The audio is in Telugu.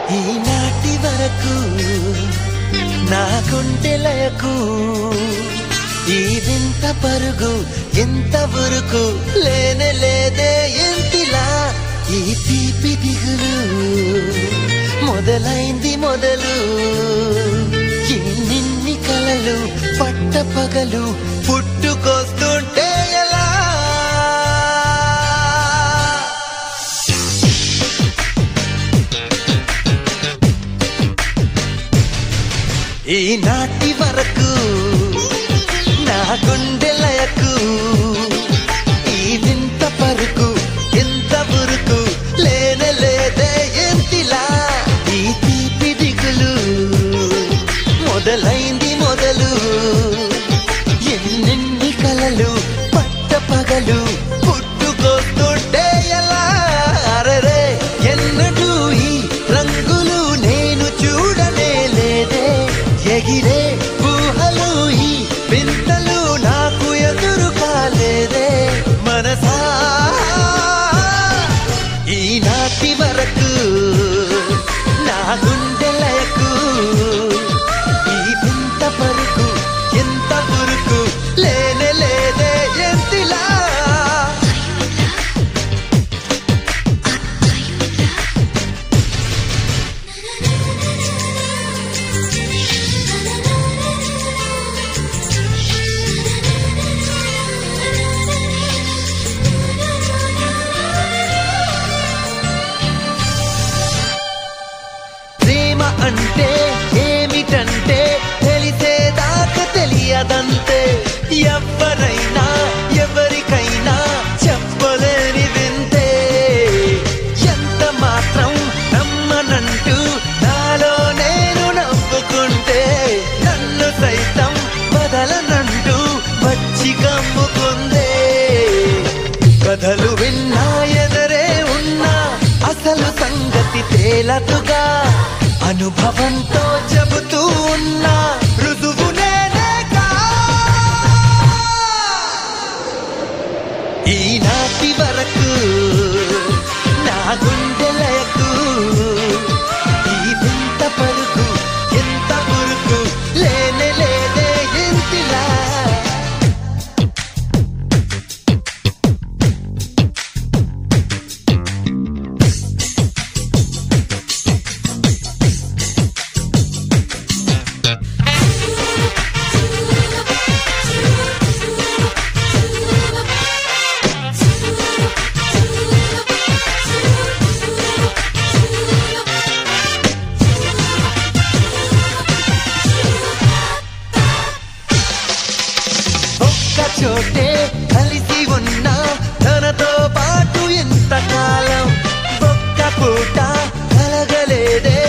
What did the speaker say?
ఈనాటి వరకు నా గుండెలకు ఈ వింత పరుగు ఎంత వరకు లేనే లేదే ఎంతిలా ఈ తీపి దిగులు మొదలైంది మొదలు ఎన్నిన్ని కలలు పట్ట పగలు పుట్టుకొస్తుంటే ఎలా ఈనాటి వరకు నా గుండెలయకు ఈ వింత పరుకు ఎంత బురుకు లేనే లేదే ఎంతిలా ఈ తీపి దిగులు మొదలైంది మొదలు ఎన్నెన్ని కలలు పట్ట పగలు పుట్టుకొస్తుంటే ఎలా అరరే ఎన్నడూ ఈ రంగులు నేను చూడనే లేదే ఎగిరే ఊహలు ఈ వింతలు నాకు ఎదురు కాలేదే మనసా ఈనాటి వరకు నా గుండెలకు ఈ వింత పరుకు ఎంత పురుకు లేనే లేదే ఎంతిలా ప్రేమ అంటే ఏమిటంటే తెలిసేదాకా తెలియదంతే ఎవరైనా ఎవరికైనా చెప్పలేని వింతే ఎంత మాత్రం నమ్మనంటూ నాలో నేను నవ్వుకుంటే నన్ను సైతం వదలనంటూ వచ్చి కమ్ముకుందే కథలు విన్నా ఎదరే ఉన్నా అసలు సంగతి తేలతుగా అనుభవంతో చెబుతూ ఉన్నా రుజువు నేనేగా. ఈనాటి వరకు నా గుండెలకు ఈ వింత పరుగు ఎంత పురుగు లేనే లేదే ఎంతిలా ఒక్క చోటే కలిసి ఉన్నా తనతో పాటు ఎంతకాలం ఒక్క పూట కలగలేదే